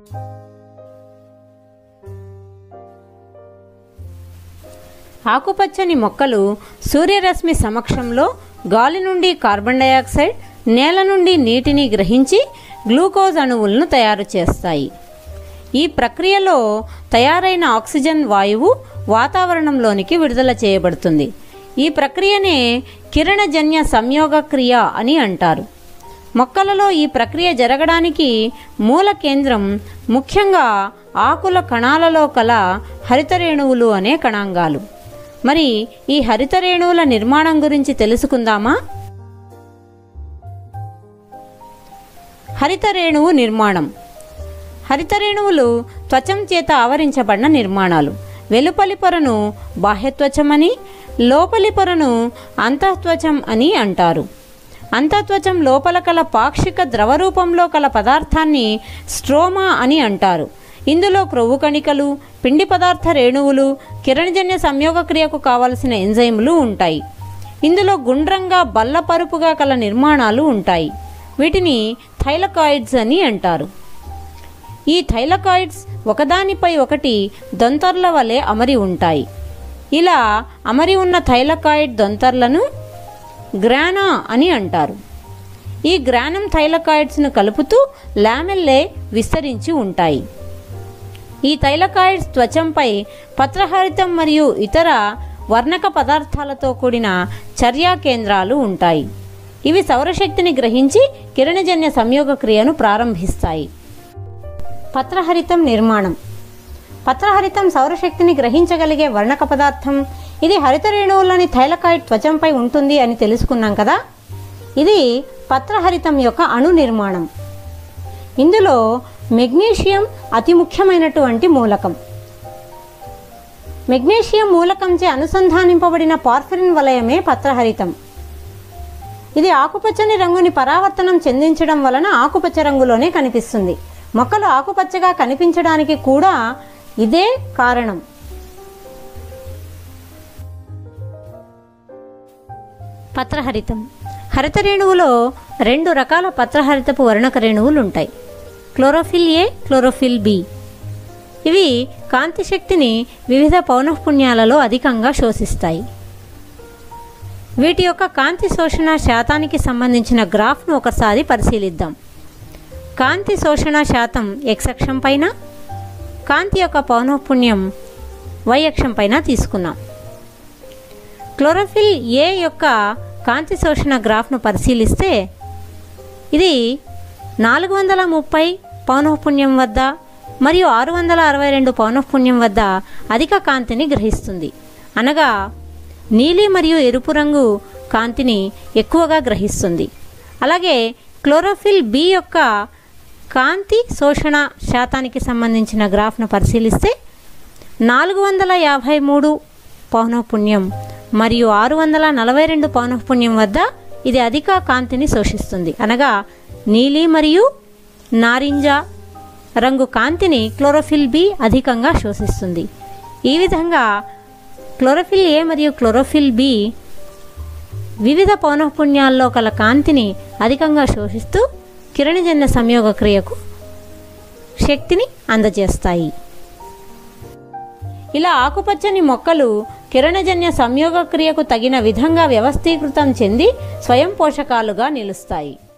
ఆకుపచ్చని మొక్కలు సూర్యరశ్మి సమక్షంలో గాలి నుండి కార్బన్ డయాక్సైడ్ నేల నుండి నీటిని గ్రహించి గ్లూకోజ్ అణువులను తయారు చేస్తాయి ఈ ప్రక్రియలో తయారైన ఆక్సిజన్ వాయువు వాతావరణంలోనికి విడుదల చేయబడుతుంది ఈ ప్రక్రియనే కిరణజన్య సంయోగ క్రియ అని అంటారు మొక్కలలో ఈ ప్రక్రియ జరగడానికి మూల కేంద్రం ముఖ్యంగా ఆకుల కణాలలో కల హరితరేణువులు అనే కణాంగాలు మరి ఈ హరితరేణువుల నిర్మాణం గురించి తెలుసుకుందామా హరితరేణువు నిర్మాణం హరితరేణువులు త్వచం చేత ఆవరించబడిన నిర్మాణాలు వెలుపలి పొరను బాహ్యత్వచమని లోపలి పొరను అంతఃత్వచం అని అంటారు అంతఃత్వచం లోపల కల పాక్షిక ద్రవ రూపంలో కల పదార్థాన్ని స్ట్రోమా అని అంటారు ఇందులో క్రొవ్వు కణికలు పిండి పదార్థ రేణువులు కిరణజన్య సంయోగ క్రియకు కావలసిన ఎంజైములు ఉంటాయి ఇందులో గుండ్రంగా బల్లపరుపుగా కల నిర్మాణాలు ఉంటాయి వీటిని థైలకాయిడ్స్ అని అంటారు ఈ థైలకాయిడ్స్ ఒకదానిపై ఒకటి దొంతర్ల వలె అమరి ఉంటాయి ఇలా అమరి ఉన్న థైలకాయిడ్ దొంతర్లను గ్రానా అని అంటారు ఈ గ్రానం థైలకాయిడ్స్ను కలుపుతూ లామెల్లే విస్తరించి ఉంటాయి ఈ థైలకాయిడ్స్ త్వచంపై పత్రహరితం మరియు ఇతర వర్ణక పదార్థాలతో కూడిన చర్యా కేంద్రాలు ఉంటాయి ఇవి సౌరశక్తిని గ్రహించి కిరణజన్య సంయోగ క్రియను ప్రారంభిస్తాయి పత్రహరితం నిర్మాణం పత్రహరితం సౌరశక్తిని గ్రహించగలిగే వర్ణక పదార్థం ఇది హరిత రేణువులోని థైలకాయిడ్ త్వచంపై ఉంటుంది అని తెలుసుకున్నాం కదా ఇది పత్రహరితం యొక్క అణు నిర్మాణం ఇందులో మెగ్నీషియం అతి ముఖ్యమైనటువంటి మూలకం మెగ్నీషియం మూలకంచే అనుసంధానింపబడిన పార్ఫరిన్ వలయమే పత్రహరితం ఇది ఆకుపచ్చని రంగుని పరావర్తనం చెందించడం వలన ఆకుపచ్చ రంగులోనే కనిపిస్తుంది మొక్కలు ఆకుపచ్చగా కనిపించడానికి కూడా ఇదే కారణం పత్రహరితం హరిత రేణువులో రెండు రకాల పత్రహరితపు వర్ణక రేణువులు ఉంటాయి క్లోరోఫిల్ ఏ క్లోరోఫిల్ బి ఇవి కాంతి శక్తిని వివిధ పౌనఃపుణ్యాలలో అధికంగా శోషిస్తాయి వీటి యొక్క కాంతి శోషణ శాతానికి సంబంధించిన గ్రాఫ్ను ఒకసారి పరిశీలిద్దాం కాంతి శోషణ శాతం ఎక్స్ అక్షం పైన కాంతి యొక్క పౌనఃపుణ్యం వై అక్షం పైన తీసుకున్నాం క్లోరోఫిల్ ఏ యొక్క కాంతి శోషణ గ్రాఫ్ను పరిశీలిస్తే ఇది నాలుగు వందల ముప్పై పౌనఃపుణ్యం వద్ద మరియు ఆరు వందల అరవై రెండు పౌనఃపుణ్యం వద్ద అధిక కాంతిని గ్రహిస్తుంది అనగా నీలి మరియు ఎరుపు రంగు కాంతిని ఎక్కువగా గ్రహిస్తుంది అలాగే క్లోరోఫిల్ బి యొక్క కాంతి శోషణ శాతానికి సంబంధించిన గ్రాఫ్ను పరిశీలిస్తే నాలుగు వందల యాభై మూడు పౌనఃపుణ్యం మరియు ఆరు వందల నలభై రెండు పౌనఃపుణ్యం వద్ద ఇది అధిక కాంతిని శోషిస్తుంది అనగా నీలి మరియు నారింజ రంగు కాంతిని క్లోరోఫిల్ బి అధికంగా శోషిస్తుంది ఈ విధంగా క్లోరోఫిల్ ఏ మరియు క్లోరోఫిల్ బి వివిధ పౌనఃపుణ్యాల్లో కల కాంతిని అధికంగా శోషిస్తూ కిరణజన్య సంయోగ క్రియకు శక్తిని అందజేస్తాయి ఇలా ఆకుపచ్చని మొక్కలు కిరణజన్య సంయోగ క్రియకు తగిన విధంగా వ్యవస్థీకృతం చెంది స్వయం పోషకాలుగా నిలుస్తాయి